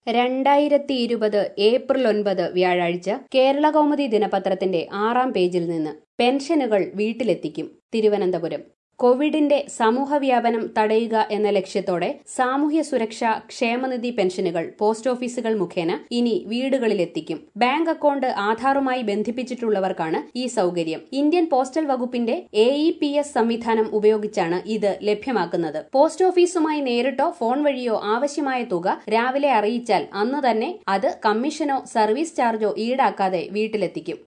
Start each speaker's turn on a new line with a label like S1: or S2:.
S1: രണ്ടായിരത്തി ഇരുപത് ഏപ്രിൽ ഒൻപത് വ്യാഴാഴ്ച കേരളകൗമുദി ദിനപത്രത്തിന്റെ ആറാം പേജിൽ നിന്ന് പെൻഷനുകൾ വീട്ടിലെത്തിക്കും തിരുവനന്തപുരം കോവിഡിന്റെ സമൂഹവ്യാപനം തടയുക എന്ന ലക്ഷ്യത്തോടെ സാമൂഹ്യ സുരക്ഷാ ക്ഷേമനിധി പെൻഷനുകൾ പോസ്റ്റ് ഓഫീസുകൾ മുഖേന ഇനി വീടുകളിലെത്തിക്കും ബാങ്ക് അക്കൗണ്ട് ആധാറുമായി ബന്ധിപ്പിച്ചിട്ടുള്ളവർക്കാണ് ഈ സൗകര്യം ഇന്ത്യൻ പോസ്റ്റൽ വകുപ്പിന്റെ എ ഇ പി എസ് സംവിധാനം ഉപയോഗിച്ചാണ് ഇത് ലഭ്യമാക്കുന്നത് പോസ്റ്റ് ഓഫീസുമായി നേരിട്ടോ ഫോൺ വഴിയോ ആവശ്യമായ തുക രാവിലെ അറിയിച്ചാൽ അന്ന് തന്നെ അത് കമ്മീഷനോ സർവീസ് ചാർജോ ഈടാക്കാതെ വീട്ടിലെത്തിക്കും